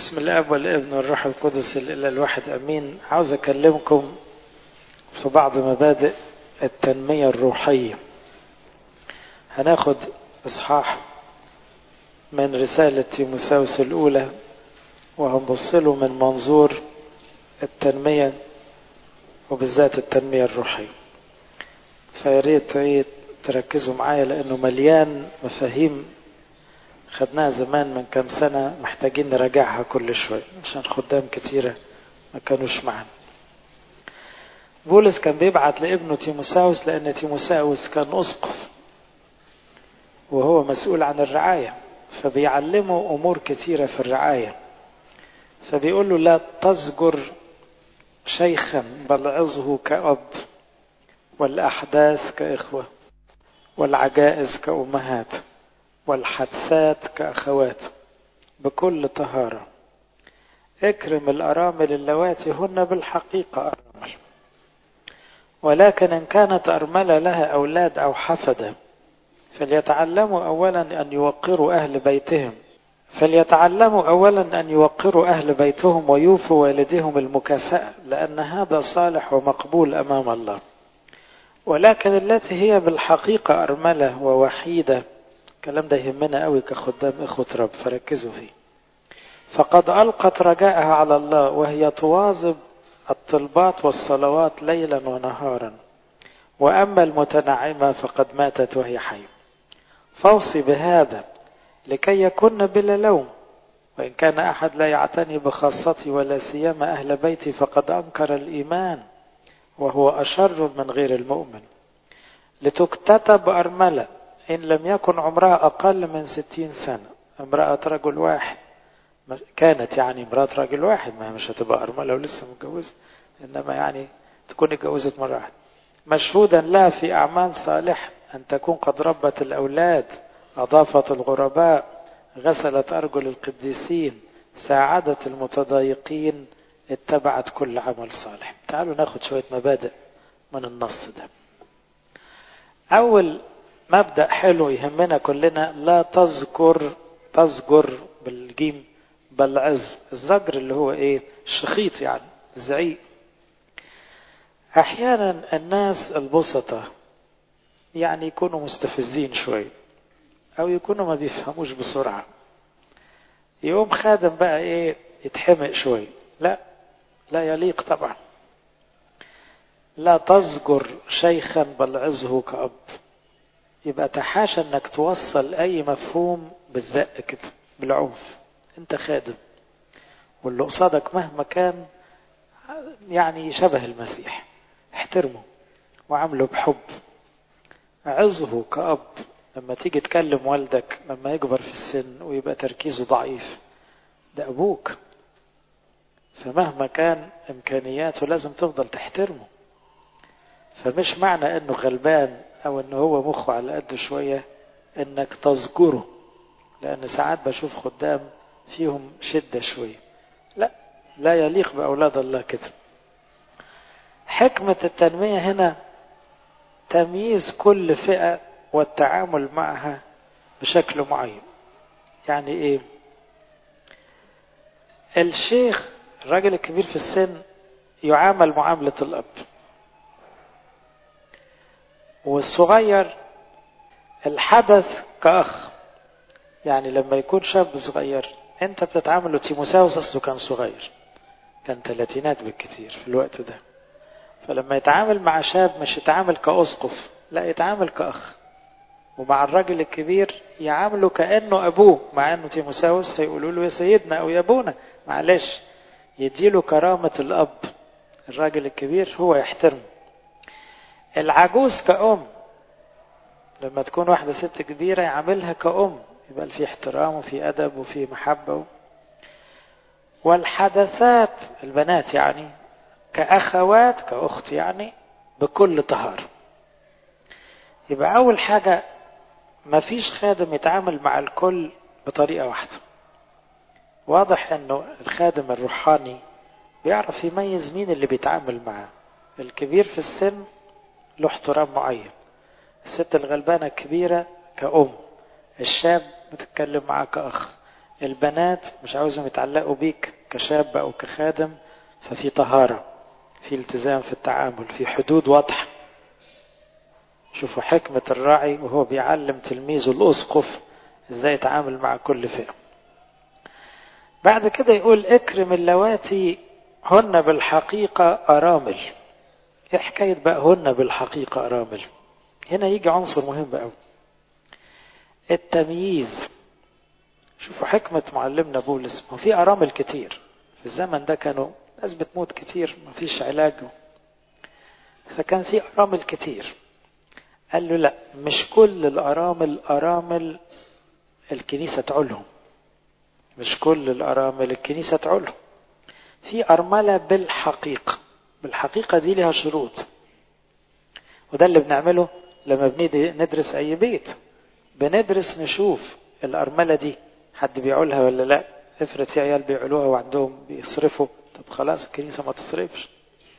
بسم الاب والابن والروح القدس الاله الواحد امين عاوز اكلمكم في بعض مبادئ التنميه الروحيه هناخد اصحاح من رساله تيموثاوس الاولى وهنبص له من منظور التنميه وبالذات التنميه الروحيه فياريت ايه تركزوا معايا لانه مليان مفاهيم خدناها زمان من كام سنة محتاجين نراجعها كل شوية عشان خدام كتيرة ما كانوش معانا بولس كان بيبعت لابنه تيموساوس لأن تيموساوس كان أسقف وهو مسؤول عن الرعاية فبيعلمه أمور كتيرة في الرعاية فبيقول له لا تزجر شيخا بل عظه كأب والأحداث كإخوة والعجائز كأمهات والحدثات كأخوات بكل طهارة اكرم الأرامل اللواتي هن بالحقيقة أرامل ولكن إن كانت أرملة لها أولاد أو حفدة فليتعلموا أولا أن يوقروا أهل بيتهم فليتعلموا أولا أن يوقروا أهل بيتهم ويوفوا والديهم المكافأة لأن هذا صالح ومقبول أمام الله ولكن التي هي بالحقيقة أرملة ووحيدة الكلام ده يهمنا قوي كخدام إخوة رب فركزوا فيه فقد ألقت رجاءها على الله وهي تواظب الطلبات والصلوات ليلا ونهارا وأما المتنعمة فقد ماتت وهي حية فوصي بهذا لكي يكن بلا لوم وإن كان أحد لا يعتني بخاصتي ولا سيما أهل بيتي فقد أنكر الإيمان وهو أشر من غير المؤمن لتكتتب أرملة إن لم يكن عمرها أقل من ستين سنة امرأة رجل واحد كانت يعني امرأة رجل واحد ما مش هتبقى أرملة ولسه متجوزة إنما يعني تكون اتجوزت مرة واحدة مشهودا لها في أعمال صالحة أن تكون قد ربت الأولاد أضافت الغرباء غسلت أرجل القديسين ساعدت المتضايقين اتبعت كل عمل صالح تعالوا ناخد شوية مبادئ من النص ده أول مبدأ حلو يهمنا كلنا لا تذكر تذكر بالجيم بالعز الزجر اللي هو ايه الشخيط يعني الزعيق احيانا الناس البسطة يعني يكونوا مستفزين شوي او يكونوا ما بيفهموش بسرعة يقوم خادم بقى ايه يتحمق شوي لا لا يليق طبعا لا تذكر شيخا بل عزه كأب يبقى تحاشى انك توصل اي مفهوم بالزق كده بالعنف انت خادم واللي قصادك مهما كان يعني شبه المسيح احترمه وعامله بحب عظه كأب لما تيجي تكلم والدك لما يكبر في السن ويبقى تركيزه ضعيف ده أبوك فمهما كان إمكانياته لازم تفضل تحترمه فمش معنى انه غلبان او انه هو مخه على قده شوية انك تذكره لان ساعات بشوف خدام فيهم شدة شوية لا لا يليق بأولاد الله كده حكمة التنمية هنا تمييز كل فئة والتعامل معها بشكل معين يعني ايه الشيخ الراجل الكبير في السن يعامل معاملة الأب والصغير الحدث كأخ يعني لما يكون شاب صغير انت بتتعامل تيموساوس اصله كان صغير كان ثلاثينات بالكثير في الوقت ده فلما يتعامل مع شاب مش يتعامل كأسقف لا يتعامل كأخ ومع الراجل الكبير يعامله كأنه أبوه مع أنه تيموساوس هيقولوا له يا سيدنا أو يا أبونا معلش يديله كرامة الأب الراجل الكبير هو يحترمه العجوز كأم لما تكون واحدة ست كبيرة يعاملها كأم يبقى في احترام وفي أدب وفي محبة والحدثات البنات يعني كأخوات كأخت يعني بكل طهارة يبقى أول حاجة ما فيش خادم يتعامل مع الكل بطريقة واحدة واضح انه الخادم الروحاني بيعرف يميز مين اللي بيتعامل معاه الكبير في السن له احترام معين الست الغلبانة الكبيرة كأم الشاب بتتكلم معاه كأخ البنات مش عاوزهم يتعلقوا بيك كشاب أو كخادم ففي طهارة في التزام في التعامل في حدود واضحة شوفوا حكمة الراعي وهو بيعلم تلميذه الأسقف ازاي يتعامل مع كل فئة بعد كده يقول اكرم اللواتي هن بالحقيقة أرامل ايه حكاية بقى هن بالحقيقة أرامل هنا يجي عنصر مهم قوي التمييز شوفوا حكمة معلمنا بولس ما في أرامل كتير في الزمن ده كانوا ناس بتموت كتير ما فيش علاج فكان في أرامل كتير قال له لا مش كل الأرامل أرامل الكنيسة تعولهم مش كل الأرامل الكنيسة تعولهم في أرملة بالحقيقة بالحقيقة دي لها شروط وده اللي بنعمله لما بنيجي ندرس أي بيت بندرس نشوف الأرملة دي حد بيعولها ولا لا افرض في عيال بيعولوها وعندهم بيصرفوا طب خلاص الكنيسة ما تصرفش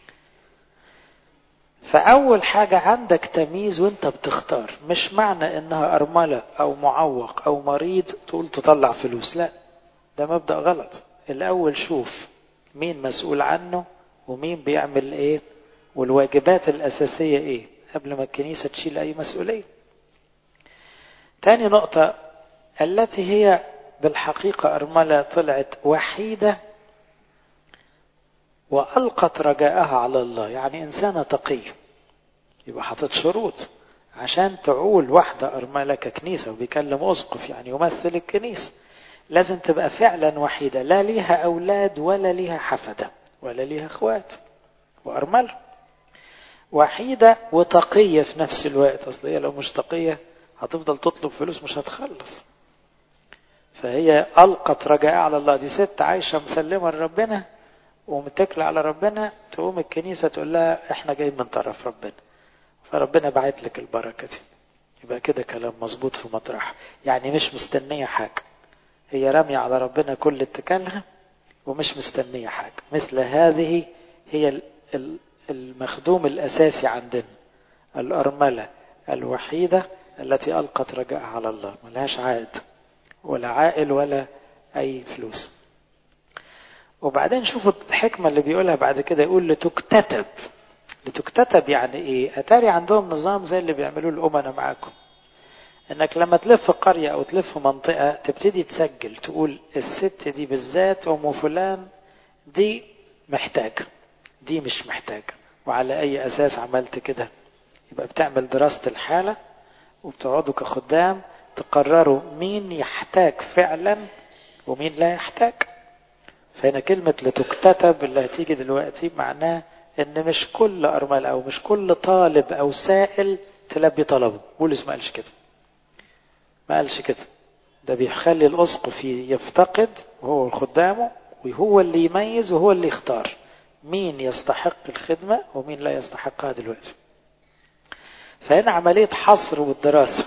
فأول حاجة عندك تمييز وانت بتختار مش معنى انها أرملة أو معوق أو مريض تقول تطلع فلوس لا ده مبدأ غلط الأول شوف مين مسؤول عنه ومين بيعمل ايه والواجبات الأساسية ايه قبل ما الكنيسة تشيل أي مسؤولية تاني نقطة التي هي بالحقيقة أرملة طلعت وحيدة وألقت رجاءها على الله يعني إنسانة تقية يبقى حاطط شروط عشان تعول واحدة أرملة ككنيسة وبيكلم أسقف يعني يمثل الكنيسة لازم تبقى فعلا وحيدة لا ليها أولاد ولا ليها حفدة ولا ليها أخوات وأرملة وحيدة وتقية في نفس الوقت أصل هي لو مش تقية هتفضل تطلب فلوس مش هتخلص فهي ألقت رجاء على الله دي ست عايشة مسلمة لربنا ومتكلة على ربنا تقوم الكنيسة تقول لها احنا جايين من طرف ربنا فربنا بعت لك البركة دي يبقى كده كلام مظبوط في مطرح يعني مش مستنية حاجة هي رامية على ربنا كل اتكالها ومش مستنية حاجة مثل هذه هي المخدوم الأساسي عندنا الأرملة الوحيدة التي ألقت رجاءها على الله ملهاش عائد ولا عائل ولا أي فلوس وبعدين شوفوا الحكمة اللي بيقولها بعد كده يقول لتكتتب لتكتتب يعني ايه اتاري عندهم نظام زي اللي بيعملوه الامنا معاكم انك لما تلف قرية او تلف منطقة تبتدي تسجل تقول الست دي بالذات ام فلان دي محتاجة دي مش محتاجة وعلى اي اساس عملت كده يبقى بتعمل دراسة الحالة وبتقعدوا كخدام تقرروا مين يحتاج فعلا ومين لا يحتاج فهنا كلمة لتكتتب اللي هتيجي دلوقتي معناه ان مش كل ارمل او مش كل طالب او سائل تلبي طلبه بولس ما قالش كده ما قالش كده ده بيخلي الاسقف يفتقد وهو خدامه وهو اللي يميز وهو اللي يختار مين يستحق الخدمة ومين لا يستحقها دلوقتي فهنا عملية حصر والدراسة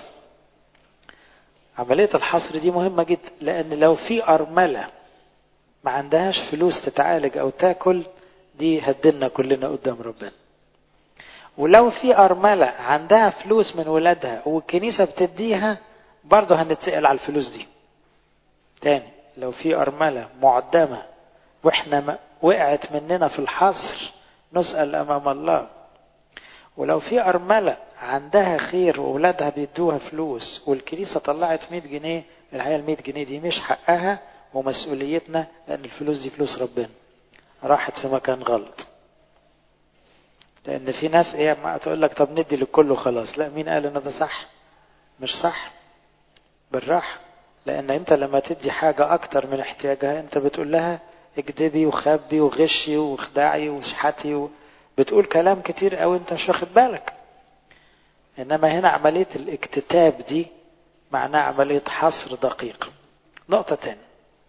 عملية الحصر دي مهمة جدا لأن لو في أرملة ما عندهاش فلوس تتعالج أو تاكل دي هدنا كلنا قدام ربنا ولو في أرملة عندها فلوس من ولادها والكنيسة بتديها برضه هنتسأل على الفلوس دي تاني لو في أرملة معدمة وإحنا وقعت مننا في الحصر نسأل أمام الله ولو في أرملة عندها خير وولادها بيدوها فلوس والكنيسة طلعت 100 جنيه الحقيقة ال 100 جنيه دي مش حقها ومسؤوليتنا لأن الفلوس دي فلوس ربنا راحت في مكان غلط لأن في ناس إيه ما تقول لك طب ندي للكل وخلاص لا مين قال إن ده صح مش صح بالراحة لأن أنت لما تدي حاجة أكتر من احتياجها أنت بتقول لها اكدبي وخبي وغشي واخدعي واشحتي و... بتقول كلام كتير قوي أنت مش واخد بالك إنما هنا عملية الاكتتاب دي معناها عملية حصر دقيق نقطة تانية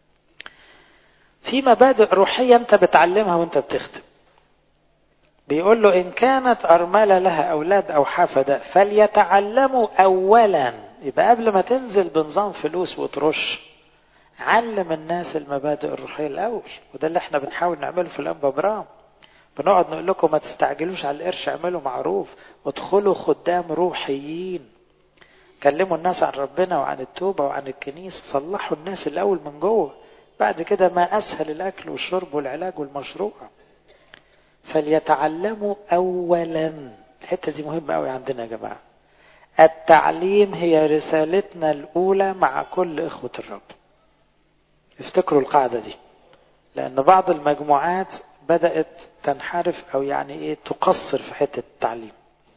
في مبادئ روحية أنت بتعلمها وأنت بتخدم بيقول له إن كانت أرملة لها أولاد أو حفدة فليتعلموا أولا يبقى قبل ما تنزل بنظام فلوس وترش علم الناس المبادئ الروحية الأول وده اللي احنا بنحاول نعمله في الأنبا برام بنقعد نقول لكم ما تستعجلوش على القرش اعملوا معروف ادخلوا خدام روحيين كلموا الناس عن ربنا وعن التوبة وعن الكنيسة صلحوا الناس الأول من جوه بعد كده ما أسهل الأكل والشرب والعلاج والمشروع فليتعلموا أولا الحتة دي مهمة أوي عندنا يا جماعة التعليم هي رسالتنا الأولى مع كل إخوة الرب افتكروا القاعدة دي لأن بعض المجموعات بدأت تنحرف أو يعني إيه تقصر في حتة التعليم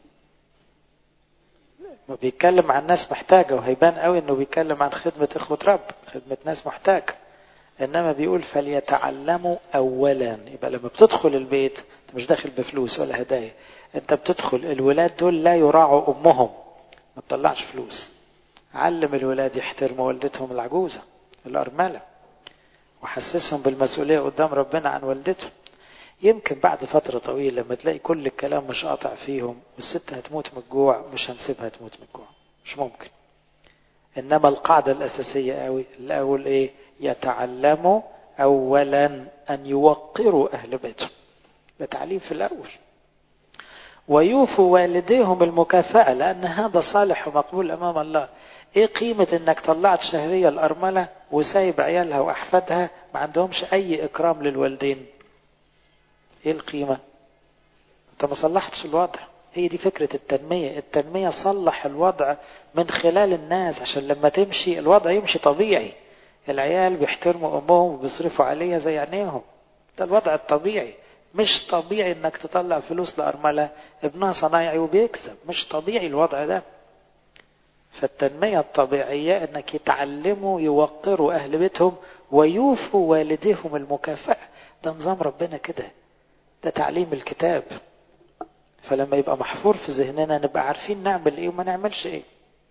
بيتكلم عن ناس محتاجة وهيبان قوي انه بيتكلم عن خدمة اخوة رب خدمة ناس محتاجة انما بيقول فليتعلموا اولا يبقى لما بتدخل البيت انت مش داخل بفلوس ولا هدايا انت بتدخل الولاد دول لا يراعوا امهم ما تطلعش فلوس علم الولاد يحترموا والدتهم العجوزة الارملة وحسسهم بالمسؤولية قدام ربنا عن والدتهم يمكن بعد فترة طويلة لما تلاقي كل الكلام مش قاطع فيهم والست هتموت من الجوع مش هنسيبها تموت من الجوع مش ممكن إنما القاعدة الأساسية قوي الأول إيه يتعلموا أولا أن يوقروا أهل بيتهم ده تعليم في الأول ويوفوا والديهم المكافأة لأن هذا صالح ومقبول أمام الله إيه قيمة إنك طلعت شهرية الأرملة وسايب عيالها وأحفادها ما عندهمش أي إكرام للوالدين ايه القيمة انت ما صلحتش الوضع هي دي فكرة التنمية التنمية صلح الوضع من خلال الناس عشان لما تمشي الوضع يمشي طبيعي العيال بيحترموا امهم وبيصرفوا عليها زي عينيهم ده الوضع الطبيعي مش طبيعي انك تطلع فلوس لأرملة ابنها صنايعي وبيكسب مش طبيعي الوضع ده فالتنمية الطبيعية انك يتعلموا يوقروا اهل بيتهم ويوفوا والديهم المكافأة ده نظام ربنا كده ده تعليم الكتاب فلما يبقى محفور في ذهننا نبقى عارفين نعمل ايه وما نعملش ايه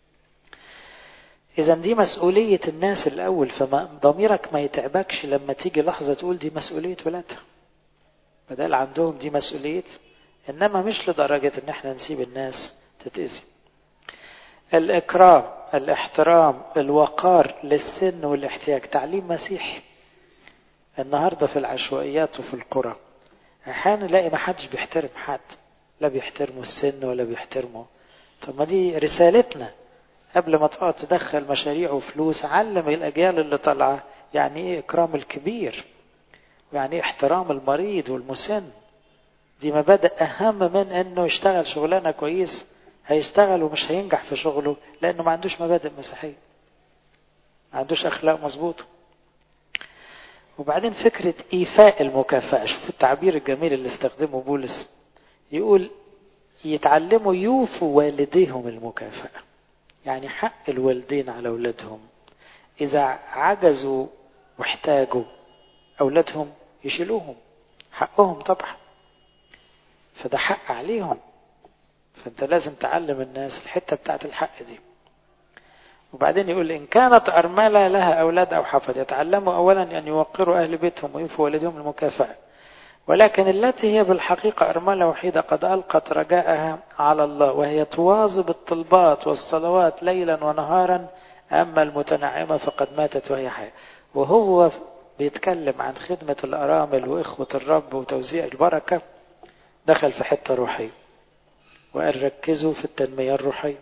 اذا دي مسؤولية الناس الاول فما ضميرك ما يتعبكش لما تيجي لحظة تقول دي مسؤولية ولادها بدل عندهم دي مسؤولية انما مش لدرجة ان احنا نسيب الناس تتأذي الاكرام الاحترام الوقار للسن والاحتياج تعليم مسيحي النهاردة في العشوائيات وفي القرى احيانا نلاقي ما حدش بيحترم حد لا بيحترموا السن ولا بيحترموا طب ما دي رسالتنا قبل ما تقعد تدخل مشاريع وفلوس علم الاجيال اللي طالعه يعني ايه اكرام الكبير ويعني ايه احترام المريض والمسن دي مبادئ اهم من انه يشتغل شغلانه كويس هيشتغل ومش هينجح في شغله لانه ما عندوش مبادئ مسيحيه ما عندوش اخلاق مظبوطه وبعدين فكرة إيفاء المكافأة شوف التعبير الجميل اللي استخدمه بولس يقول يتعلموا يوفوا والديهم المكافأة يعني حق الوالدين على أولادهم إذا عجزوا واحتاجوا أولادهم يشيلوهم حقهم طبعا فده حق عليهم فأنت لازم تعلم الناس الحتة بتاعت الحق دي وبعدين يقول إن كانت أرملة لها أولاد أو حفظ يتعلموا أولا أن يوقروا أهل بيتهم ويوفوا والدهم المكافأة ولكن التي هي بالحقيقة أرملة وحيدة قد ألقت رجاءها على الله وهي تواظب الطلبات والصلوات ليلا ونهارا أما المتنعمة فقد ماتت وهي حية وهو بيتكلم عن خدمة الأرامل وإخوة الرب وتوزيع البركة دخل في حتة روحية وقال ركزوا في التنمية الروحية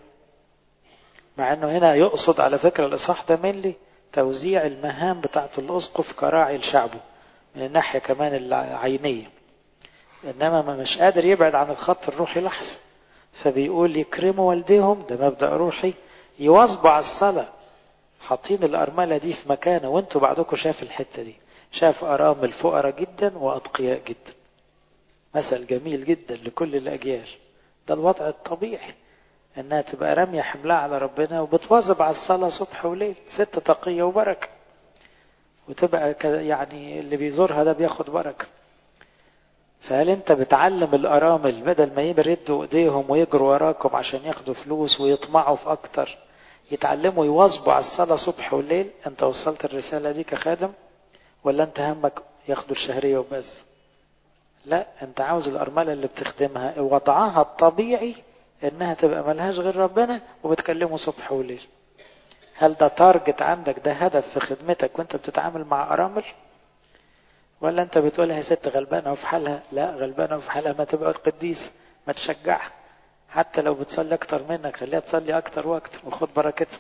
مع انه هنا يقصد على فكرة الاصحاح ده ملي توزيع المهام بتاعة الاسقف كراعي لشعبه من الناحية كمان العينية انما ما مش قادر يبعد عن الخط الروحي لحظة فبيقول يكرموا والديهم ده مبدأ روحي يواظبوا على الصلاة حاطين الأرملة دي في مكانه وانتوا بعضكم شاف الحتة دي شاف أرامل فقراء جدا وأتقياء جدا مثل جميل جدا لكل الأجيال ده الوضع الطبيعي انها تبقى رامية حملها على ربنا وبتواظب على الصلاة صبح وليل ست تقية وبركة وتبقى يعني اللي بيزورها ده بياخد بركة فهل انت بتعلم الارامل بدل ما يردوا ايديهم ويجروا وراكم عشان ياخدوا فلوس ويطمعوا في اكتر يتعلموا يواظبوا على الصلاة صبح وليل انت وصلت الرسالة دي كخادم ولا انت همك ياخدوا الشهرية وبس لا انت عاوز الارملة اللي بتخدمها وضعها الطبيعي انها تبقى ملهاش غير ربنا وبتكلمه صبح وليل هل ده تارجت عندك ده هدف في خدمتك وانت بتتعامل مع ارامل ولا انت بتقولها يا ست غلبانه وفي حالها لا غلبانه وفي حالها ما تبقى قديس ما تشجعها حتى لو بتصلي أكتر منك خليها تصلي أكتر وأكتر وخد بركتها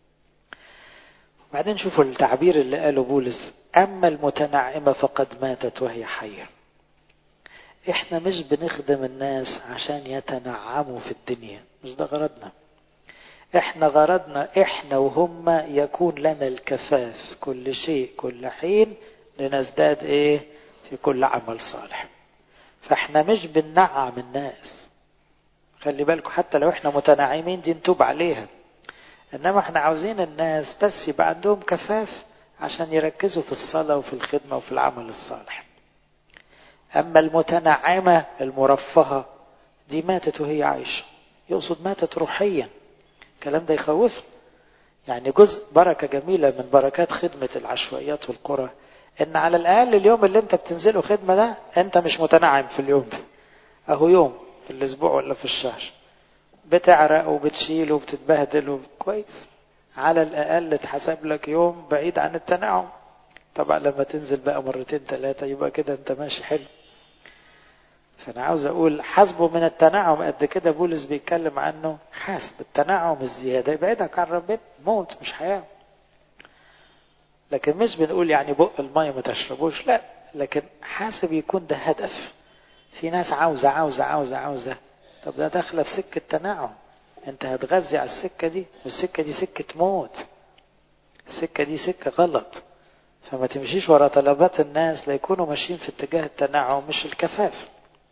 بعدين شوفوا التعبير اللي قاله بولس أما المتنعمة فقد ماتت وهي حية احنا مش بنخدم الناس عشان يتنعموا في الدنيا مش ده غرضنا احنا غرضنا احنا وهم يكون لنا الكفاف كل شيء كل حين لنزداد ايه في كل عمل صالح فاحنا مش بننعم الناس خلي بالكم حتى لو احنا متنعمين دي نتوب عليها انما احنا عاوزين الناس بس يبقى عندهم كفاف عشان يركزوا في الصلاة وفي الخدمة وفي العمل الصالح اما المتنعمة المرفهة دي ماتت وهي عايشة يقصد ماتت روحيا الكلام ده يخوف يعني جزء بركة جميلة من بركات خدمة العشوائيات والقرى ان على الاقل اليوم اللي انت بتنزله خدمة ده انت مش متنعم في اليوم ده اهو يوم في الاسبوع ولا في الشهر بتعرق وبتشيل وبتتبهدل كويس على الاقل اتحسب لك يوم بعيد عن التنعم طبعا لما تنزل بقى مرتين ثلاثة يبقى كده انت ماشي حلو فانا عاوز اقول حسبه من التنعم قد كده بولس بيتكلم عنه حاسب التنعم الزيادة يبعدك عن ربنا موت مش حياة لكن مش بنقول يعني بق المية ما تشربوش لا لكن حاسب يكون ده هدف في ناس عاوزة عاوزة عاوزة عاوزة طب ده داخلة في سكة تنعم انت هتغذي على السكة دي والسكة دي سكة موت السكة دي سكة غلط فما تمشيش ورا طلبات الناس ليكونوا ماشيين في اتجاه التنعم مش الكفاف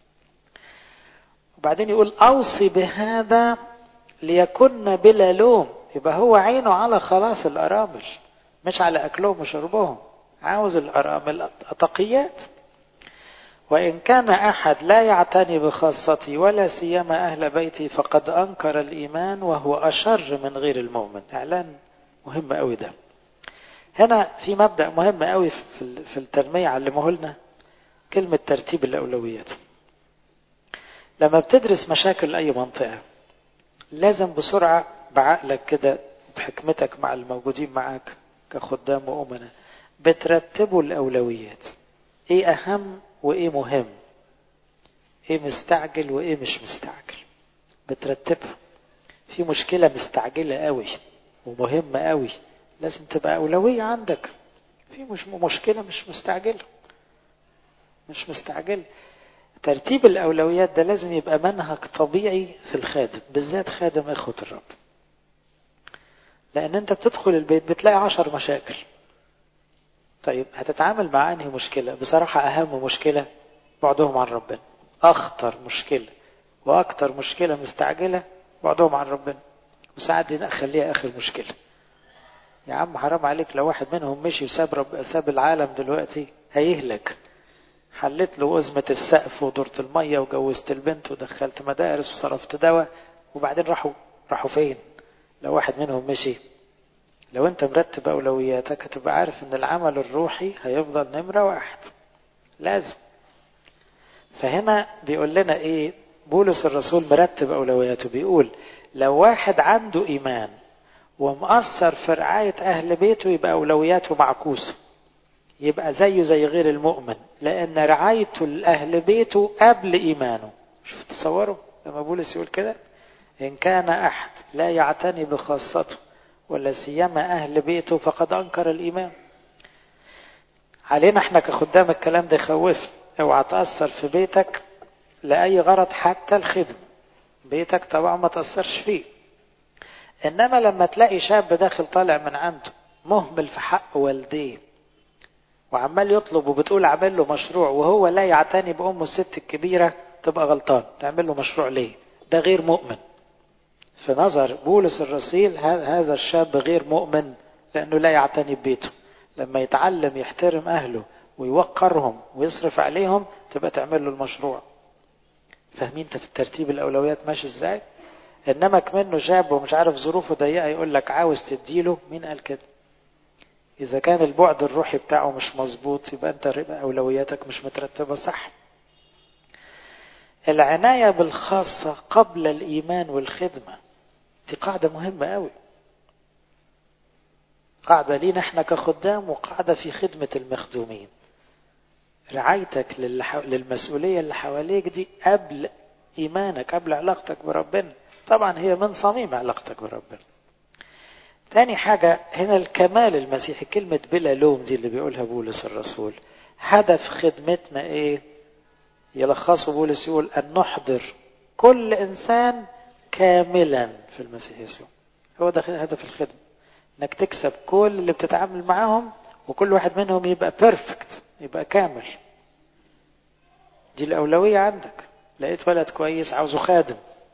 وبعدين يقول أوصي بهذا ليكن بلا لوم يبقى هو عينه على خلاص الأرامل مش على أكلهم وشربهم عاوز الأرامل أتقيات وإن كان أحد لا يعتني بخاصتي ولا سيما أهل بيتي فقد أنكر الإيمان وهو أشر من غير المؤمن إعلان مهم أوي ده هنا في مبدأ مهم أوي في التنمية علمه لنا كلمة ترتيب الأولويات لما بتدرس مشاكل أي منطقة لازم بسرعة بعقلك كده بحكمتك مع الموجودين معاك كخدام وأمنا بترتبوا الأولويات إيه أهم وإيه مهم إيه مستعجل وإيه مش مستعجل بترتبها في مشكلة مستعجلة قوي ومهمة قوي لازم تبقى أولوية عندك في مش مشكلة مش مستعجلة مش مستعجلة ترتيب الأولويات ده لازم يبقى منهج طبيعي في الخادم بالذات خادم إخوة الرب لأن أنت بتدخل البيت بتلاقي عشر مشاكل طيب هتتعامل مع أنهي مشكلة بصراحة أهم مشكلة بعدهم عن ربنا أخطر مشكلة وأكتر مشكلة مستعجلة بعدهم عن ربنا وساعات دي أخليها آخر مشكلة يا عم حرام عليك لو واحد منهم مشي وساب رب ساب العالم دلوقتي هيهلك حلت له أزمة السقف ودورة المية وجوزت البنت ودخلت مدارس وصرفت دواء وبعدين راحوا راحوا فين؟ لو واحد منهم مشي لو انت مرتب أولوياتك هتبقى عارف ان العمل الروحي هيفضل نمرة واحد لازم فهنا بيقول لنا ايه بولس الرسول مرتب أولوياته بيقول لو واحد عنده إيمان ومأثر في رعاية أهل بيته يبقى أولوياته معكوسة يبقى زيه زي غير المؤمن لأن رعايته لأهل بيته قبل إيمانه شوف تصوروا لما بولس يقول كده إن كان أحد لا يعتني بخاصته ولا سيما أهل بيته فقد أنكر الإيمان علينا احنا كخدام الكلام ده يخوف اوعى تأثر في بيتك لأي غرض حتى الخدمة بيتك طبعا ما تأثرش فيه إنما لما تلاقي شاب داخل طالع من عنده مهمل في حق والديه وعمال يطلب وبتقول اعمل له مشروع وهو لا يعتني بأمه الست الكبيرة تبقى غلطان تعمل له مشروع ليه ده غير مؤمن في نظر بولس الرسيل هذا الشاب غير مؤمن لأنه لا يعتني ببيته لما يتعلم يحترم أهله ويوقرهم ويصرف عليهم تبقى تعمل له المشروع فاهمين انت في الترتيب الأولويات ماشي ازاي انما كمنه شاب ومش عارف ظروفه ضيقة يقول لك عاوز تديله مين قال كده إذا كان البعد الروحي بتاعه مش مظبوط يبقى أنت أولوياتك مش مترتبة صح. العناية بالخاصة قبل الإيمان والخدمة دي قاعدة مهمة أوي. قاعدة لينا احنا كخدام وقاعدة في خدمة المخدومين. رعايتك للمسؤولية اللي حواليك دي قبل إيمانك قبل علاقتك بربنا طبعا هي من صميم علاقتك بربنا تاني حاجة هنا الكمال المسيحي كلمة بلا لوم دي اللي بيقولها بولس الرسول هدف خدمتنا ايه يلخصه بولس يقول أن نحضر كل إنسان كاملا في المسيح يسوع هو ده هدف الخدمة انك تكسب كل اللي بتتعامل معاهم وكل واحد منهم يبقى بيرفكت يبقى كامل دي الأولوية عندك لقيت ولد كويس عاوزه خادم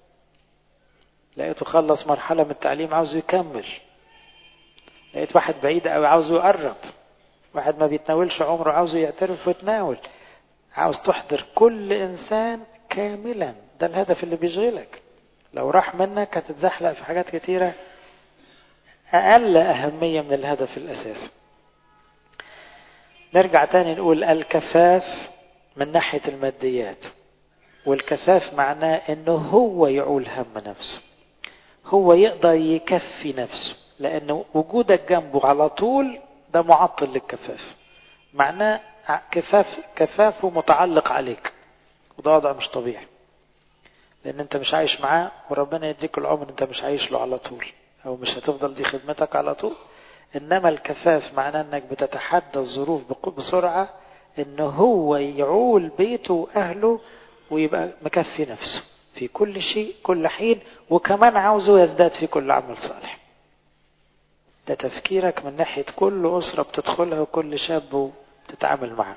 لقيته خلص مرحلة من التعليم عاوزه يكمل لقيت واحد بعيد أو عاوزه يقرب واحد ما بيتناولش عمره عاوزه يعترف ويتناول عاوز تحضر كل إنسان كاملا ده الهدف اللي بيشغلك لو راح منك هتتزحلق في حاجات كتيرة أقل أهمية من الهدف الأساسي نرجع تاني نقول الكفاف من ناحية الماديات والكفاف معناه انه هو يعول هم نفسه هو يقدر يكفي نفسه لأن وجودك جنبه على طول ده معطل للكفاف معناه كفاف كفافه متعلق عليك وده وضع مش طبيعي لأن أنت مش عايش معاه وربنا يديك العمر أنت مش عايش له على طول أو مش هتفضل دي خدمتك على طول إنما الكفاف معناه أنك بتتحدى الظروف بسرعة إن هو يعول بيته وأهله ويبقى مكفي نفسه في كل شيء كل حين وكمان عاوزه يزداد في كل عمل صالح ده تفكيرك من ناحية كل أسرة بتدخلها وكل شاب تتعامل معاه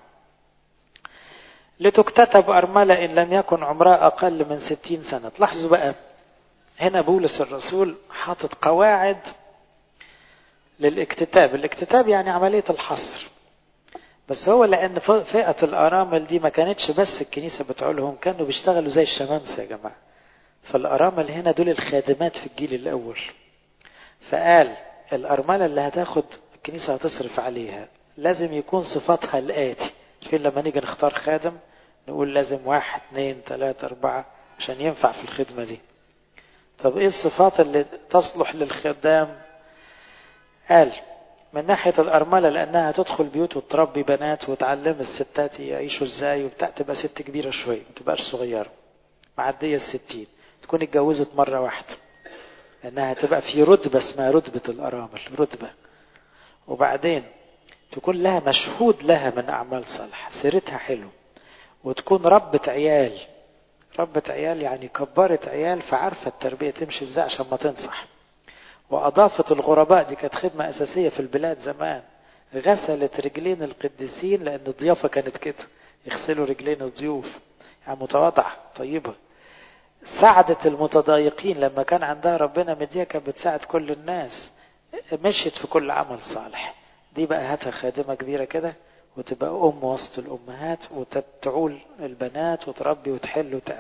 لتكتتب أرملة إن لم يكن عمرها أقل من ستين سنة تلاحظوا بقى هنا بولس الرسول حاطط قواعد للاكتتاب الاكتتاب يعني عملية الحصر بس هو لأن فئة الأرامل دي ما كانتش بس الكنيسة بتعولهم كانوا بيشتغلوا زي الشمامسة يا جماعة فالأرامل هنا دول الخادمات في الجيل الأول فقال الأرملة اللي هتاخد الكنيسة هتصرف عليها لازم يكون صفاتها الآتي فين لما نيجي نختار خادم نقول لازم واحد اثنين ثلاثة أربعة عشان ينفع في الخدمة دي طب ايه الصفات اللي تصلح للخدام قال من ناحية الأرملة لأنها تدخل بيوت وتربي بنات وتعلم الستات يعيشوا ازاي وبتاع تبقى ست كبيرة شوية ما تبقاش صغيرة معدية الستين تكون اتجوزت مرة واحدة لأنها تبقى في رتبة اسمها رتبة الأرامل رتبة وبعدين تكون لها مشهود لها من أعمال صالحة سيرتها حلو وتكون ربة عيال ربة عيال يعني كبرت عيال فعارفة التربية تمشي ازاي عشان ما تنصح وأضافت الغرباء دي كانت خدمة أساسية في البلاد زمان غسلت رجلين القديسين لأن الضيافة كانت كده يغسلوا رجلين الضيوف يعني متواضعة طيبة ساعدت المتضايقين لما كان عندها ربنا مديها كانت بتساعد كل الناس مشيت في كل عمل صالح دي بقى هاتها خادمة كبيرة كده وتبقى أم وسط الأمهات وتعول البنات وتربي وتحل وتعمل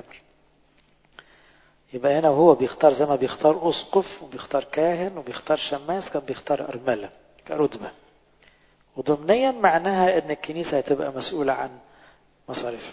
يبقى هنا وهو بيختار زي ما بيختار أسقف وبيختار كاهن وبيختار شماس كان بيختار أرملة كرتبة وضمنيا معناها أن الكنيسة هتبقى مسؤولة عن مصاريف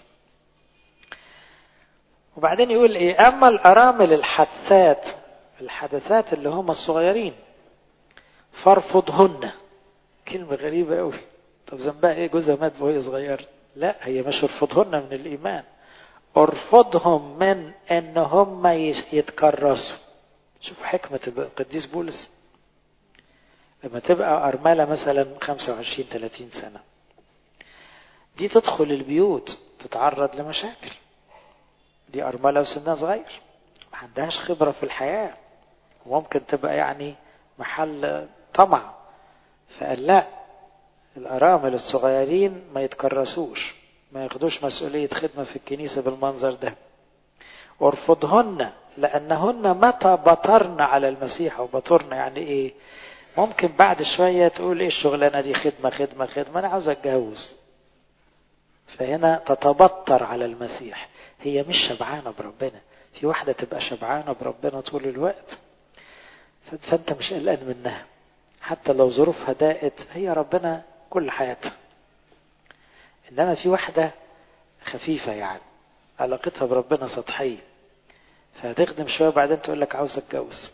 وبعدين يقول إيه أما الأرامل الحدثات الحدثات اللي هم الصغيرين فارفضهن كلمة غريبة قوي طب ذنبها ايه جوزها مات وهي صغيرة لا هي مش ارفضهن من الإيمان ارفضهم من ان هم يتكرسوا شوف حكمة القديس بولس لما تبقى أرملة مثلا 25 30 سنة دي تدخل البيوت تتعرض لمشاكل دي أرملة وسنها صغير ما عندهاش خبرة في الحياة وممكن تبقى يعني محل طمع فقال لا الأرامل الصغيرين ما يتكرسوش ما ياخدوش مسؤولية خدمة في الكنيسة بالمنظر ده وارفضهن لأنهن متى بطرن على المسيح أو بطرن يعني إيه ممكن بعد شوية تقول إيه الشغلانة دي خدمة خدمة خدمة أنا عاوز أتجوز فهنا تتبطر على المسيح هي مش شبعانة بربنا في واحدة تبقى شبعانة بربنا طول الوقت فأنت مش قلقان منها حتى لو ظروفها ضاقت هي ربنا كل حياتها إنما في واحدة خفيفة يعني علاقتها بربنا سطحية فهتخدم شوية بعدين تقول لك عاوز اتجوز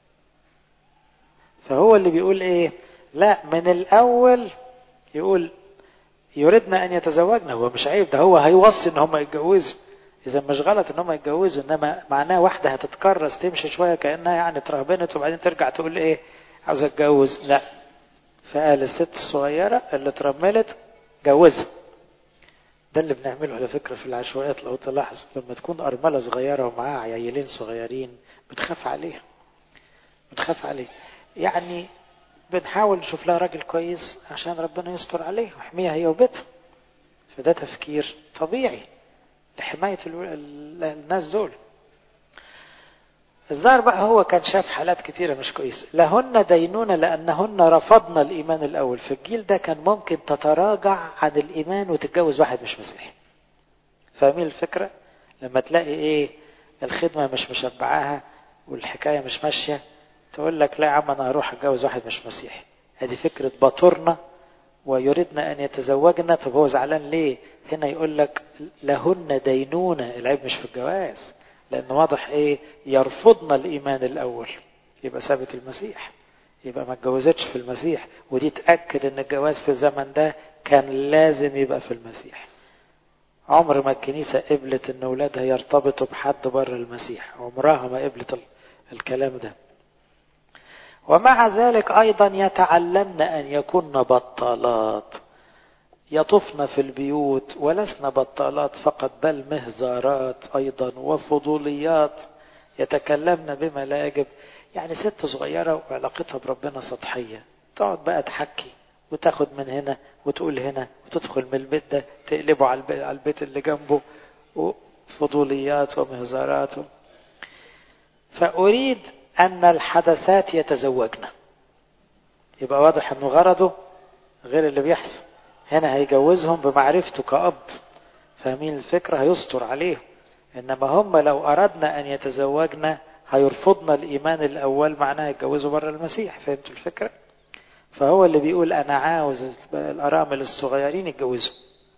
فهو اللي بيقول ايه لا من الاول يقول يريدنا ان يتزوجنا هو مش عيب ده هو هيوصي ان هم يتجوزوا اذا مش غلط ان هم يتجوزوا انما معناه واحده هتتكرس تمشي شويه كانها يعني اترهبنت وبعدين ترجع تقول ايه عاوز اتجوز لا فقال الست الصغيره اللي اترملت جوزها ده اللي بنعمله على فكره في العشوائيات لو تلاحظ لما تكون ارمله صغيره ومعاها عيالين صغيرين بنخاف عليها بنخاف عليه يعني بنحاول نشوف لها راجل كويس عشان ربنا يستر عليه ويحميها هي وبيتها فده تفكير طبيعي لحماية الناس دول الظاهر بقى هو كان شاف حالات كتيرة مش كويسة لهن دينونة لأنهن رفضن الإيمان الأول في الجيل ده كان ممكن تتراجع عن الإيمان وتتجوز واحد مش مسيحي فاهمين الفكرة لما تلاقي إيه الخدمة مش مشبعاها والحكاية مش ماشية تقول لك لا يا عم أنا هروح أتجوز واحد مش مسيحي هذه فكرة بطرنا ويريدن أن يتزوجن طب هو زعلان ليه هنا يقول لك لهن دينونة العيب مش في الجواز لأن واضح إيه يرفضن الإيمان الأول يبقى سابت المسيح يبقى ما اتجوزتش في المسيح ودي تأكد أن الجواز في الزمن ده كان لازم يبقى في المسيح عمر ما الكنيسة قبلت أن أولادها يرتبطوا بحد بره المسيح عمرها ما قبلت الكلام ده ومع ذلك أيضا يتعلمن أن يكن بطالات يطفن في البيوت ولسن بطالات فقط بل مهزارات أيضا وفضوليات يتكلمن بما لا يجب يعني ست صغيرة وعلاقتها بربنا سطحية تقعد بقى تحكي وتاخد من هنا وتقول هنا وتدخل من البيت ده تقلبه على البيت اللي جنبه وفضوليات ومهزارات فأريد أن الحدثات يتزوجن يبقى واضح أنه غرضه غير اللي بيحصل هنا هيجوزهم بمعرفته كأب فاهمين الفكرة هيستر عليهم إنما هم لو أردنا أن يتزوجنا هيرفضنا الإيمان الأول معناه يتجوزوا بره المسيح فهمتوا الفكرة فهو اللي بيقول أنا عاوز الأرامل الصغيرين يتجوزوا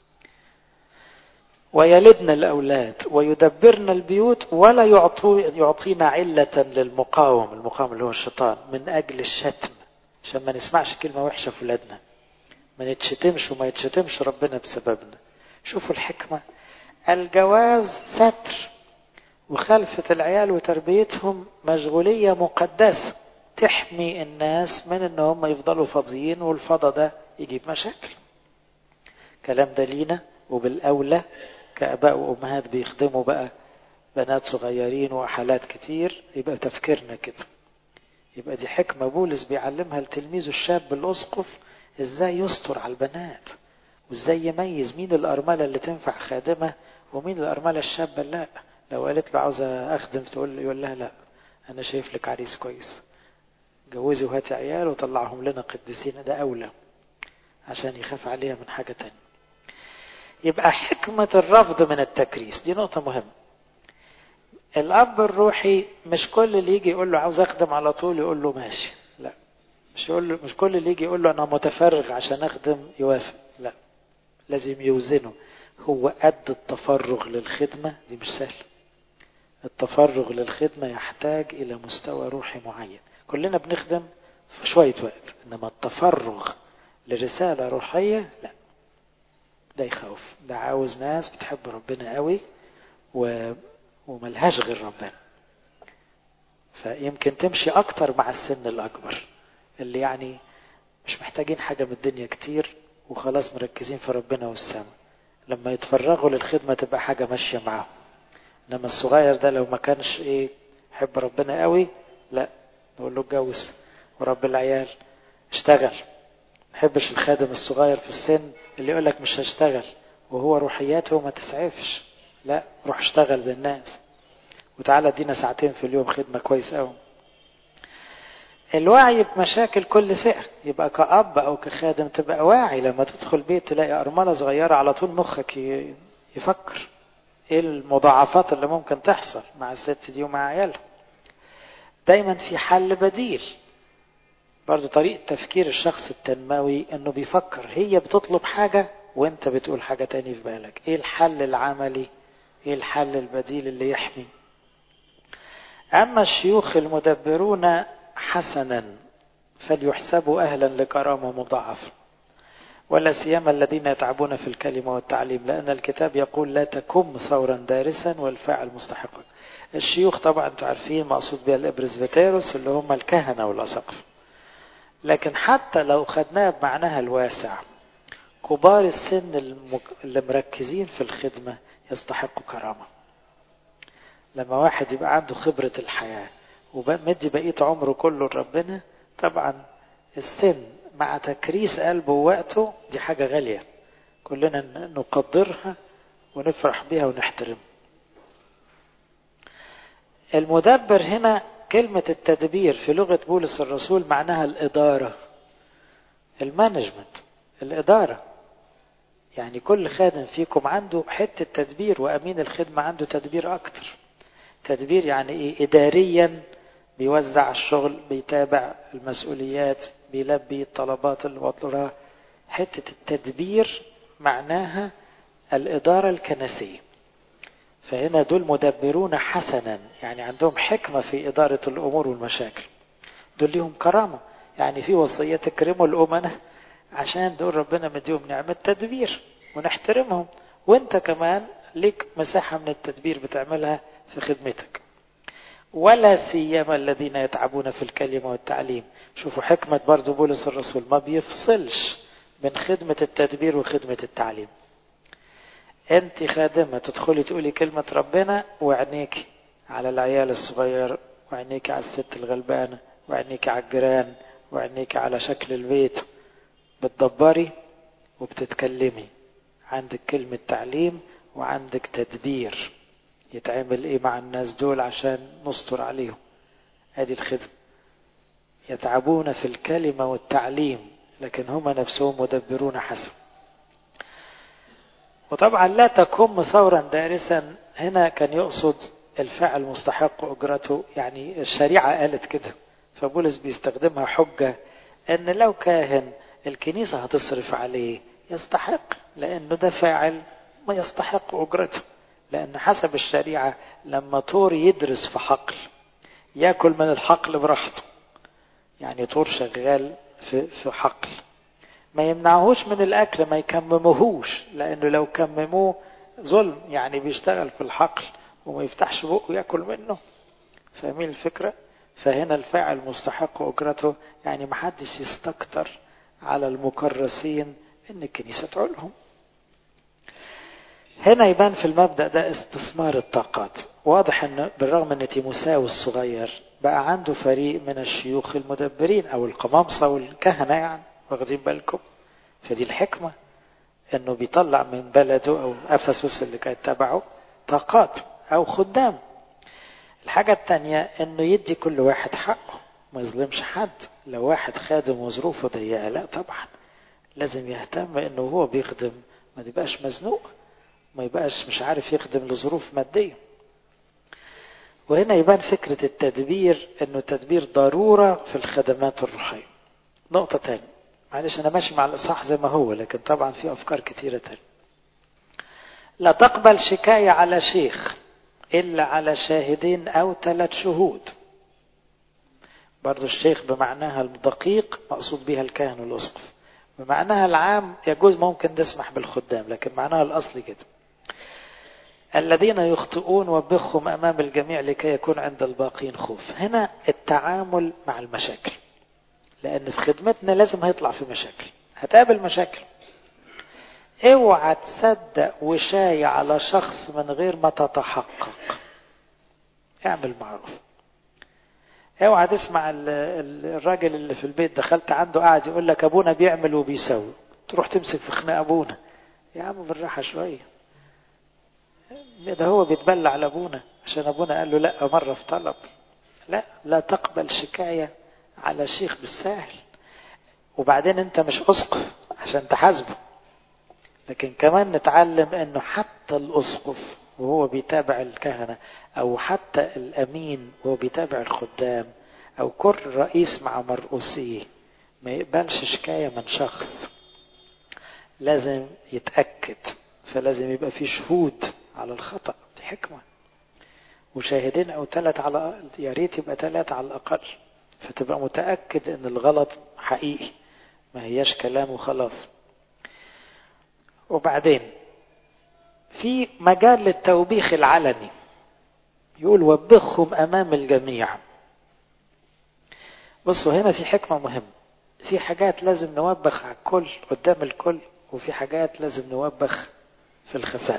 ويلدن الأولاد ويدبرن البيوت ولا يعطو يعطينا علة للمقاوم المقاوم اللي هو الشيطان من أجل الشتم عشان ما نسمعش كلمة وحشة في ولادنا ما نتشتمش وما يتشتمش ربنا بسببنا شوفوا الحكمة الجواز ستر وخلفة العيال وتربيتهم مشغولية مقدسة تحمي الناس من ان هم يفضلوا فاضيين والفضا ده يجيب مشاكل كلام ده لينا وبالأولى كأباء وأمهات بيخدموا بقى بنات صغيرين وحالات كتير يبقى تفكيرنا كده يبقى دي حكمة بولس بيعلمها لتلميذه الشاب الأسقف ازاي يستر على البنات وازاي يميز مين الأرملة اللي تنفع خادمة ومين الأرملة الشابة لا لو قالت له عاوزة أخدم تقول يقول لها لا أنا شايف لك عريس كويس جوزي وهاتي عيال وطلعهم لنا قديسين ده أولى عشان يخاف عليها من حاجة تانية يبقى حكمة الرفض من التكريس دي نقطة مهمة الأب الروحي مش كل اللي يجي يقول له عاوز أخدم على طول يقول له ماشي لا مش يقول له مش كل اللي يجي يقول له أنا متفرغ عشان أخدم يوافق لا لازم يوزنه هو قد التفرغ للخدمة دي مش سهل التفرغ للخدمة يحتاج إلى مستوى روحي معين كلنا بنخدم في شوية وقت إنما التفرغ لرسالة روحية لا ده يخوف ده عاوز ناس بتحب ربنا قوي و... وملهاش غير ربنا فيمكن تمشي أكتر مع السن الأكبر اللي يعني مش محتاجين حاجة من الدنيا كتير وخلاص مركزين في ربنا والسماء لما يتفرغوا للخدمة تبقى حاجة ماشية معاهم انما الصغير ده لو ما كانش ايه يحب ربنا قوي لا نقول له اتجوز ورب العيال اشتغل ما يحبش الخادم الصغير في السن اللي يقول لك مش هشتغل وهو روحياته ما تسعفش لا روح اشتغل زي الناس وتعالى ادينا ساعتين في اليوم خدمة كويس قوي الوعي بمشاكل كل فئة يبقى كأب أو كخادم تبقى واعي لما تدخل بيت تلاقي أرملة صغيرة على طول مخك يفكر ايه المضاعفات اللي ممكن تحصل مع الست دي ومع عيالها دايما في حل بديل برضو طريقة تفكير الشخص التنموي انه بيفكر هي بتطلب حاجة وانت بتقول حاجة تاني في بالك ايه الحل العملي ايه الحل البديل اللي يحمي اما الشيوخ المدبرون حسنا فليحسبوا اهلا لكرامة مضاعفة ولا سيما الذين يتعبون في الكلمة والتعليم لأن الكتاب يقول لا تكم ثورا دارسا والفاعل مستحقا الشيوخ طبعا انتم عارفين مقصود بها الابرزبتيروس اللي هم الكهنة والأساقفة لكن حتى لو خدناها بمعناها الواسع كبار السن المك... اللي مركزين في الخدمة يستحقوا كرامة لما واحد يبقى عنده خبرة الحياة ومدي بقية عمره كله لربنا طبعا السن مع تكريس قلبه ووقته دي حاجة غالية كلنا نقدرها ونفرح بها ونحترمها المدبر هنا كلمة التدبير في لغة بولس الرسول معناها الإدارة المانجمنت الإدارة يعني كل خادم فيكم عنده حتة تدبير وأمين الخدمة عنده تدبير أكتر تدبير يعني إيه إداريا بيوزع الشغل بيتابع المسؤوليات بيلبي الطلبات اللي مطلوبها حتة التدبير معناها الإدارة الكنسية فهنا دول مدبرون حسنا يعني عندهم حكمة في إدارة الأمور والمشاكل دول ليهم كرامة يعني في وصية تكرموا الأمنة عشان دول ربنا مديهم نعمة تدبير ونحترمهم وانت كمان ليك مساحة من التدبير بتعملها في خدمتك ولا سيما الذين يتعبون في الكلمة والتعليم شوفوا حكمة برضو بولس الرسول ما بيفصلش بين خدمة التدبير وخدمة التعليم انت خادمة تدخلي تقولي كلمة ربنا وعينيك على العيال الصغير وعينيك على الست الغلبانة وعينيك على الجيران وعينيك على شكل البيت بتدبري وبتتكلمي عندك كلمة تعليم وعندك تدبير يتعمل ايه مع الناس دول عشان نستر عليهم ادي الخدمة يتعبون في الكلمة والتعليم لكن هم نفسهم مدبرون حسن وطبعا لا تكم ثورا دارسا هنا كان يقصد الفعل مستحق أجرته يعني الشريعة قالت كده فبولس بيستخدمها حجة أن لو كاهن الكنيسة هتصرف عليه يستحق لأنه ده فاعل ما يستحق أجرته لأن حسب الشريعة لما طور يدرس في حقل ياكل من الحقل براحته يعني طور شغال في في حقل ما يمنعهوش من الأكل ما يكمموهوش لأنه لو كمموه ظلم يعني بيشتغل في الحقل وما يفتحش بقه ياكل منه فاهمين الفكرة فهنا الفاعل مستحق أجرته يعني محدش يستكتر على المكرسين ان الكنيسة تعولهم هنا يبان في المبدأ ده استثمار الطاقات واضح ان بالرغم ان تيموساوس الصغير بقى عنده فريق من الشيوخ المدبرين او القمامسة والكهنة يعني واخدين بالكم فدي الحكمة انه بيطلع من بلده او افسس اللي كانت تبعه طاقات او خدام الحاجة التانية انه يدي كل واحد حقه ما يظلمش حد لو واحد خادم وظروفه ضيقة لا طبعا لازم يهتم انه هو بيخدم ما يبقاش مزنوق ما يبقاش مش عارف يخدم لظروف مادية وهنا يبان فكرة التدبير انه التدبير ضرورة في الخدمات الروحية نقطة تانية معلش انا ماشي مع الاصحاح زي ما هو لكن طبعا في افكار كتيرة تانية لا تقبل شكاية على شيخ الا على شاهدين او ثلاث شهود برضو الشيخ بمعناها الدقيق مقصود بها الكاهن والاسقف بمعناها العام يجوز ممكن تسمح بالخدام لكن معناها الاصلي كده الذين يخطئون وبخهم امام الجميع لكي يكون عند الباقين خوف هنا التعامل مع المشاكل لان في خدمتنا لازم هيطلع في مشاكل هتقابل مشاكل اوعى تصدق وشاي على شخص من غير ما تتحقق اعمل معروف اوعى تسمع الراجل اللي في البيت دخلت عنده قاعد يقول لك ابونا بيعمل وبيسوي تروح تمسك في خناق ابونا يا عم بالراحه شويه ده هو بيتبلع على ابونا عشان ابونا قال له لا مره في طلب لا لا تقبل شكايه على شيخ بالساهل وبعدين انت مش اسقف عشان تحاسبه لكن كمان نتعلم انه حتى الاسقف وهو بيتابع الكهنة او حتى الامين وهو بيتابع الخدام او كل رئيس مع مرؤوسيه ما يقبلش شكاية من شخص لازم يتأكد فلازم يبقى في شهود على الخطأ دي حكمة وشاهدين او ثلاث على يا ريت يبقى ثلاث على الاقل فتبقى متأكد ان الغلط حقيقي ما هياش كلام وخلاص وبعدين في مجال للتوبيخ العلني يقول وبخهم امام الجميع بصوا هنا في حكمة مهمة في حاجات لازم نوبخ على الكل قدام الكل وفي حاجات لازم نوبخ في الخفاء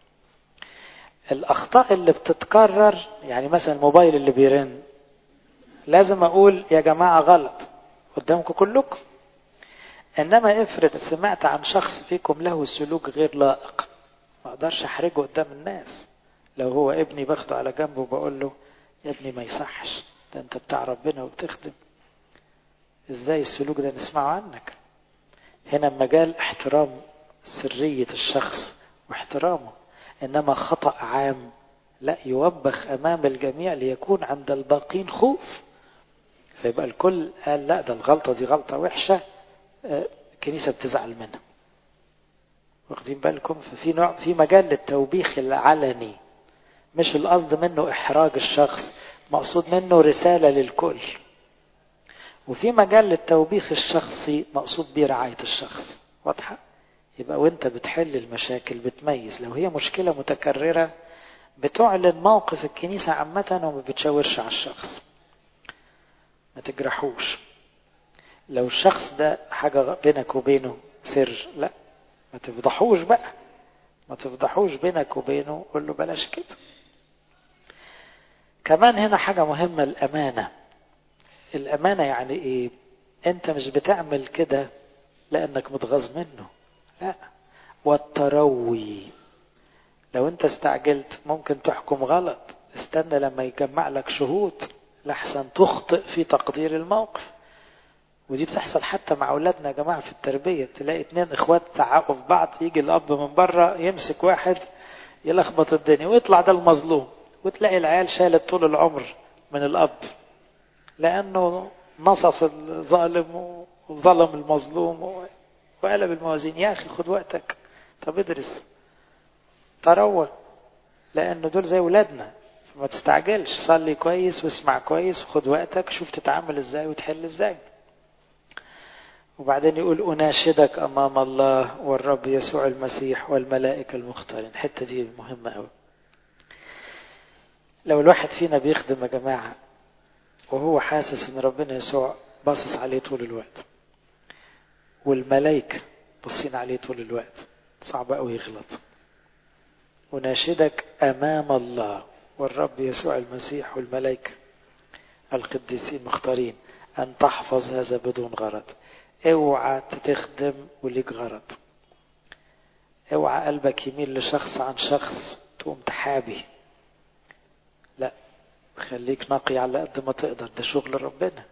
الأخطاء اللي بتتكرر يعني مثلا الموبايل اللي بيرن لازم أقول يا جماعة غلط قدامكم كلكم إنما افرض سمعت عن شخص فيكم له سلوك غير لائق ما أقدرش أحرجه قدام الناس لو هو ابني باخده على جنبه وبقول له يا ابني ما يصحش ده أنت بتاع ربنا وبتخدم ازاي السلوك ده نسمعه عنك هنا مجال احترام سرية الشخص واحترامه انما خطأ عام لا يوبخ امام الجميع ليكون عند الباقين خوف فيبقى الكل قال لا ده الغلطة دي غلطة وحشة الكنيسة بتزعل منها واخدين بالكم ففي نوع في مجال للتوبيخ العلني مش القصد منه احراج الشخص مقصود منه رسالة للكل وفي مجال للتوبيخ الشخصي مقصود بيه رعاية الشخص واضحة؟ يبقى وانت بتحل المشاكل بتميز لو هي مشكلة متكررة بتعلن موقف الكنيسة عامة وما بتشاورش على الشخص ما تجرحوش لو الشخص ده حاجة بينك وبينه سر لا ما تفضحوش بقى ما تفضحوش بينك وبينه قول له بلاش كده كمان هنا حاجة مهمة الأمانة الأمانة يعني إيه؟ أنت مش بتعمل كده لأنك متغاظ منه لا والتروي لو أنت استعجلت ممكن تحكم غلط استنى لما يجمع لك شهود لحسن تخطئ في تقدير الموقف ودي بتحصل حتى مع أولادنا يا جماعة في التربية تلاقي اتنين إخوات تعاقوا في بعض يجي الأب من بره يمسك واحد يلخبط الدنيا ويطلع ده المظلوم وتلاقي العيال شالت طول العمر من الأب لأنه نصف الظالم وظلم المظلوم وقلب الموازين يا أخي خد وقتك طب ادرس تروى لأنه دول زي ولادنا فما تستعجلش صلي كويس واسمع كويس وخد وقتك شوف تتعامل ازاي وتحل ازاي وبعدين يقول أناشدك أمام الله والرب يسوع المسيح والملائكة المختارين الحتة دي مهمة أوي لو الواحد فينا بيخدم يا جماعة وهو حاسس ان ربنا يسوع باصص عليه طول الوقت والملائكة باصين عليه طول الوقت صعب قوي يغلط وناشدك امام الله والرب يسوع المسيح والملائكة القديسين مختارين ان تحفظ هذا بدون غرض اوعى تخدم وليك غرض اوعى قلبك يميل لشخص عن شخص تقوم تحابي لا خليك نقي على قد ما تقدر ده شغل ربنا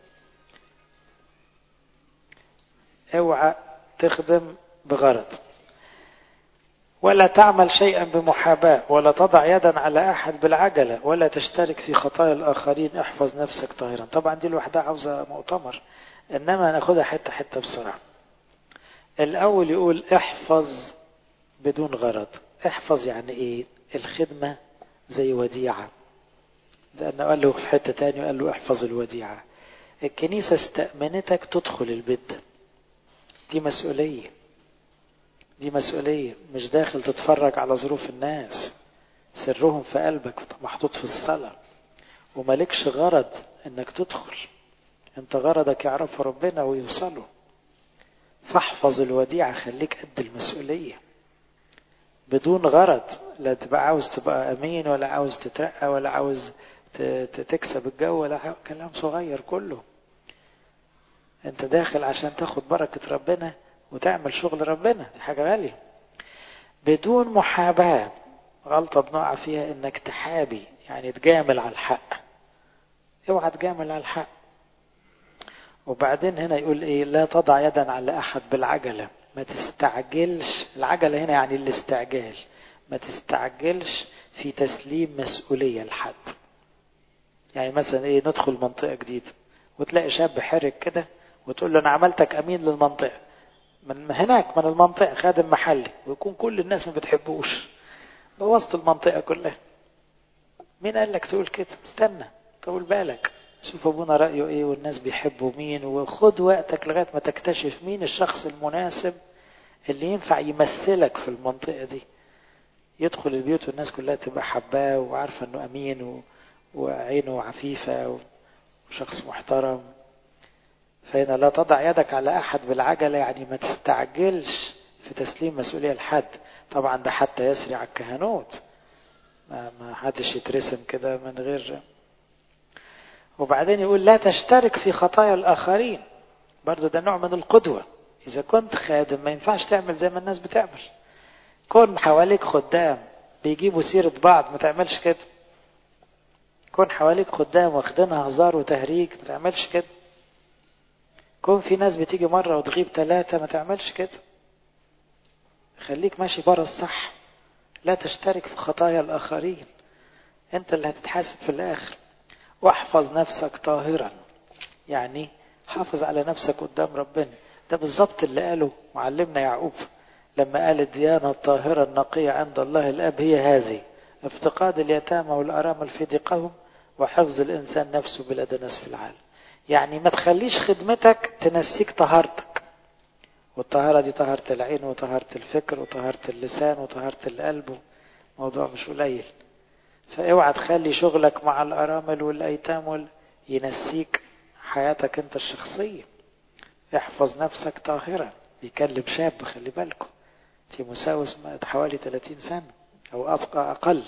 اوعى تخدم بغرض ولا تعمل شيئا بمحاباة ولا تضع يدا على أحد بالعجلة ولا تشترك في خطايا الآخرين احفظ نفسك طاهرا طبعا دي لوحدها عاوزة مؤتمر إنما ناخدها حتة حتة بسرعة الأول يقول احفظ بدون غرض احفظ يعني إيه الخدمة زي وديعة لأنه قال له في حتة تانية قال له احفظ الوديعة الكنيسة استأمنتك تدخل البيت ده دي مسؤولية دي مسؤولية مش داخل تتفرج على ظروف الناس سرهم في قلبك محطوط في الصلاة ومالكش غرض انك تدخل انت غرضك يعرف ربنا ويوصله فاحفظ الوديعة خليك قد المسؤولية بدون غرض لا تبقى عاوز تبقى امين ولا عاوز تترقى ولا عاوز تكسب الجو ولا كلام صغير كله انت داخل عشان تاخد بركة ربنا وتعمل شغل ربنا دي حاجة غالية بدون محاباة غلطة بنقع فيها انك تحابي يعني تجامل على الحق اوعى تجامل على الحق وبعدين هنا يقول ايه لا تضع يدا على احد بالعجلة ما تستعجلش العجلة هنا يعني الاستعجال ما تستعجلش في تسليم مسؤولية لحد يعني مثلا ايه ندخل منطقة جديدة وتلاقي شاب حرك كده وتقول له انا عملتك امين للمنطقة من هناك من المنطقة خادم محلي ويكون كل الناس ما بتحبوش بوظت المنطقة كلها مين قال لك تقول كده استنى طول بالك شوف ابونا رأيه ايه والناس بيحبوا مين وخد وقتك لغاية ما تكتشف مين الشخص المناسب اللي ينفع يمثلك في المنطقة دي يدخل البيوت والناس كلها تبقى حباه وعارفة انه امين و... وعينه عفيفة وشخص محترم فهنا لا تضع يدك على احد بالعجلة يعني ما تستعجلش في تسليم مسؤولية لحد طبعا ده حتى يسري على الكهنوت ما, ما حدش يترسم كده من غير وبعدين يقول لا تشترك في خطايا الآخرين برضو ده نوع من القدوة إذا كنت خادم ما ينفعش تعمل زي ما الناس بتعمل كون حواليك خدام بيجيبوا سيرة بعض ما تعملش كده كون حواليك خدام واخدينها هزار وتهريج ما تعملش كده كون في ناس بتيجي مرة وتغيب ثلاثة ما تعملش كده خليك ماشي بره الصح لا تشترك في خطايا الآخرين أنت اللي هتتحاسب في الآخر واحفظ نفسك طاهرا يعني حافظ على نفسك قدام ربنا ده بالظبط اللي قاله معلمنا يعقوب لما قال الديانة الطاهرة النقية عند الله الأب هي هذه افتقاد اليتامى والأرامل في ضيقهم وحفظ الإنسان نفسه بلا دنس في العالم يعني ما تخليش خدمتك تنسيك طهارتك والطهارة دي طهارة العين وطهارة الفكر وطهارة اللسان وطهارة القلب موضوع مش قليل فاوعى تخلي شغلك مع الأرامل والأيتام وال... ينسيك حياتك انت الشخصية احفظ نفسك طاهرا بيكلم شاب خلي بالكم تيموساوس حوالي 30 سنة أو أقل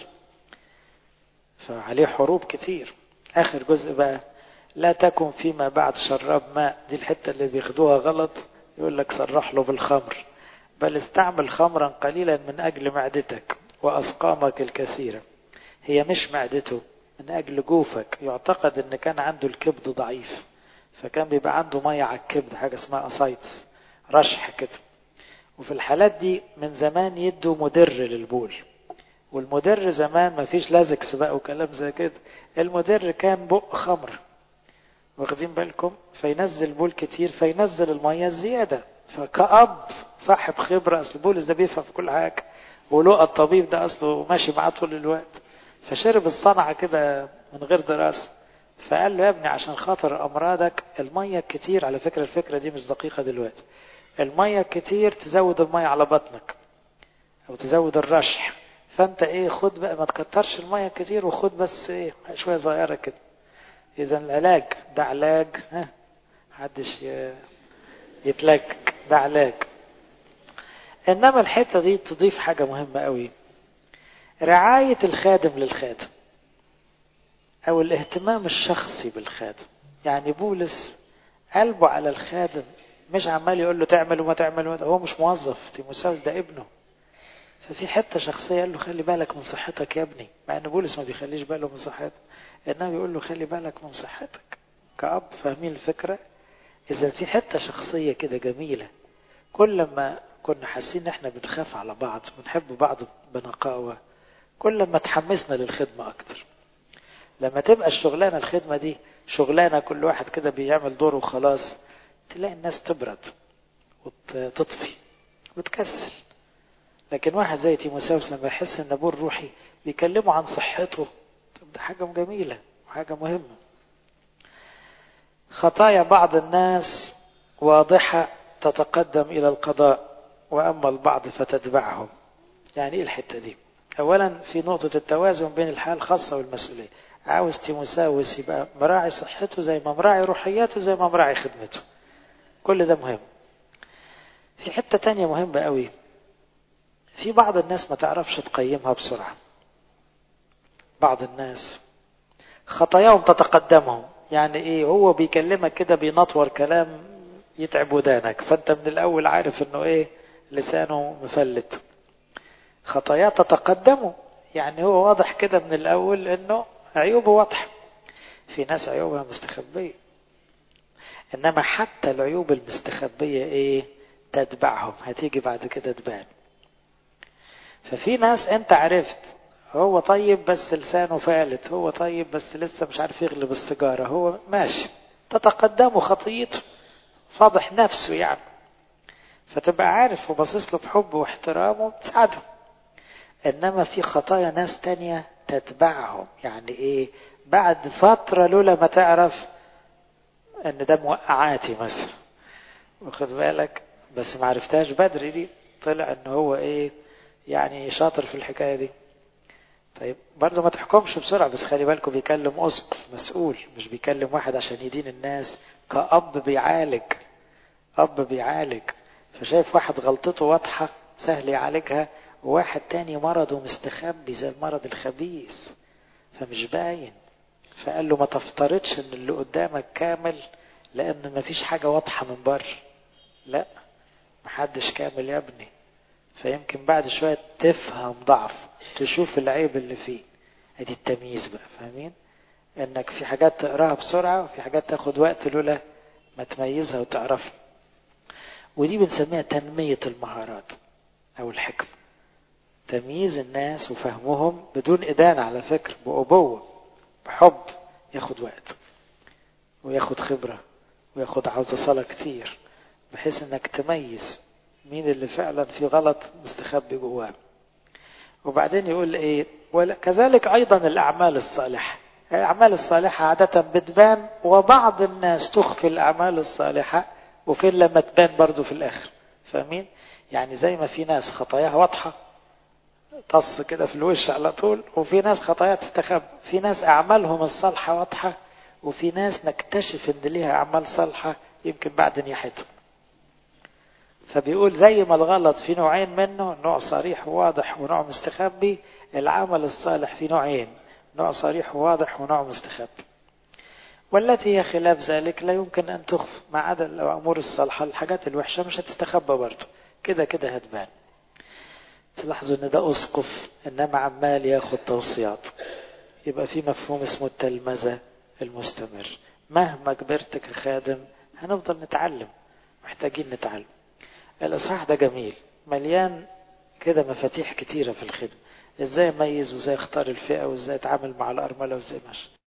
فعليه حروب كتير آخر جزء بقى لا تكن فيما بعد شراب ماء دي الحتة اللي بياخدوها غلط يقول لك صرح له بالخمر بل استعمل خمرا قليلا من أجل معدتك وأسقامك الكثيرة هي مش معدته من أجل جوفك يعتقد أن كان عنده الكبد ضعيف فكان بيبقى عنده مية على الكبد حاجة اسمها أسايتس رشح كده وفي الحالات دي من زمان يدوا مدر للبول والمدر زمان ما فيش لازكس بقى وكلام زي كده المدر كان بق خمر واخدين بالكم فينزل بول كتير فينزل المية الزيادة فكأب صاحب خبرة أصل بولس ده بيفهم في كل حاجة ولقى الطبيب ده أصله ماشي معاه طول الوقت فشرب الصنعة كده من غير دراسة فقال له يا ابني عشان خاطر أمراضك المية الكتير على فكرة الفكرة دي مش دقيقة دلوقتي المية الكتير تزود المية على بطنك أو تزود الرشح فأنت إيه خد بقى ما تكترش المية كتير وخد بس إيه شوية صغيرة كده إذا العلاج ده علاج ها محدش يتلكك ده علاج إنما الحتة دي تضيف حاجة مهمة قوي رعاية الخادم للخادم أو الاهتمام الشخصي بالخادم يعني بولس قلبه على الخادم مش عمال يقول له تعمل وما تعمل وما هو مش موظف تيموساوس ده ابنه ففي حته شخصيه قال له خلي بالك من صحتك يا ابني مع ان بولس ما بيخليش باله من صحته انما بيقول له خلي بالك من صحتك كأب فاهمين الفكره اذا في حته شخصيه كده جميله كل ما كنا حاسين ان احنا بنخاف على بعض بنحب بعض بنقاوه كل ما تحمسنا للخدمه اكتر لما تبقى الشغلانه الخدمه دي شغلانه كل واحد كده بيعمل دوره وخلاص تلاقي الناس تبرد وتطفي وتكسل لكن واحد زي تيموساوس لما يحس ان ابوه الروحي بيكلمه عن صحته طب ده حاجه جميله وحاجه مهمه خطايا بعض الناس واضحه تتقدم الى القضاء واما البعض فتتبعهم يعني ايه الحته دي اولا في نقطه التوازن بين الحياه الخاصه والمسؤوليه عاوز تيموساوس يبقى مراعي صحته زي ما مراعي روحياته زي ما مراعي خدمته كل ده مهم في حتة تانية مهمة قوي في بعض الناس ما تعرفش تقيمها بسرعة بعض الناس خطاياهم تتقدمهم يعني ايه هو بيكلمك كده بينطور كلام يتعب ودانك فانت من الاول عارف انه ايه لسانه مفلت خطاياه تتقدمه يعني هو واضح كده من الاول انه عيوبه واضحة في ناس عيوبها مستخبية انما حتى العيوب المستخبية ايه تتبعهم هتيجي بعد كده تبان ففي ناس انت عرفت هو طيب بس لسانه فالت هو طيب بس لسه مش عارف يغلب السيجارة هو ماشي تتقدمه خطيته فاضح نفسه يعني فتبقى عارف وباصص له بحب واحترام وتساعده انما في خطايا ناس تانية تتبعهم يعني ايه بعد فترة لولا ما تعرف ان ده موقعاتي مثلا واخد بالك بس ما عرفتهاش بدري دي طلع ان هو ايه يعني شاطر في الحكايه دي طيب برضه ما تحكمش بسرعه بس خلي بالكم بيكلم اسقف مسؤول مش بيكلم واحد عشان يدين الناس كأب بيعالج اب بيعالج فشايف واحد غلطته واضحه سهل يعالجها وواحد تاني مرضه مستخبي زي المرض الخبيث فمش باين فقال له ما تفترضش ان اللي قدامك كامل لان مفيش حاجه واضحه من بره لا محدش كامل يا ابني فيمكن بعد شويه تفهم ضعف تشوف العيب اللي فيه ادي التمييز بقى فاهمين انك في حاجات تقراها بسرعه وفي حاجات تاخد وقت لولا ما تميزها وتعرفها ودي بنسميها تنميه المهارات او الحكمه تمييز الناس وفهمهم بدون إدانة على فكرة بأبوة بحب ياخد وقت وياخد خبرة وياخد عاوزة صلاة كتير بحيث انك تميز مين اللي فعلا في غلط مستخبي جواه وبعدين يقول ايه وكذلك ايضا الاعمال الصالحة الاعمال الصالحة عادة بتبان وبعض الناس تخفي الاعمال الصالحة وفين لما تبان برضو في الاخر فاهمين يعني زي ما في ناس خطاياها واضحة طص كده في الوش على طول وفي ناس خطايا تستخبى في ناس اعمالهم الصالحه واضحه وفي ناس نكتشف ان ليها اعمال صالحه يمكن بعد نيحتهم فبيقول زي ما الغلط في نوعين منه نوع صريح وواضح ونوع مستخبي العمل الصالح في نوعين نوع صريح وواضح ونوع مستخبي والتي هي خلاف ذلك لا يمكن ان تخفى ما عدا الامور الصالحه الحاجات الوحشه مش هتستخبى برضه كده كده هتبان تلاحظوا ان ده اسقف انما عمال ياخد توصيات يبقى في مفهوم اسمه التلمذة المستمر مهما كبرت كخادم هنفضل نتعلم محتاجين نتعلم الاصحاح ده جميل مليان كده مفاتيح كتيرة في الخدمة ازاي اميز وازاي اختار الفئة وازاي اتعامل مع الارملة وازاي ماشي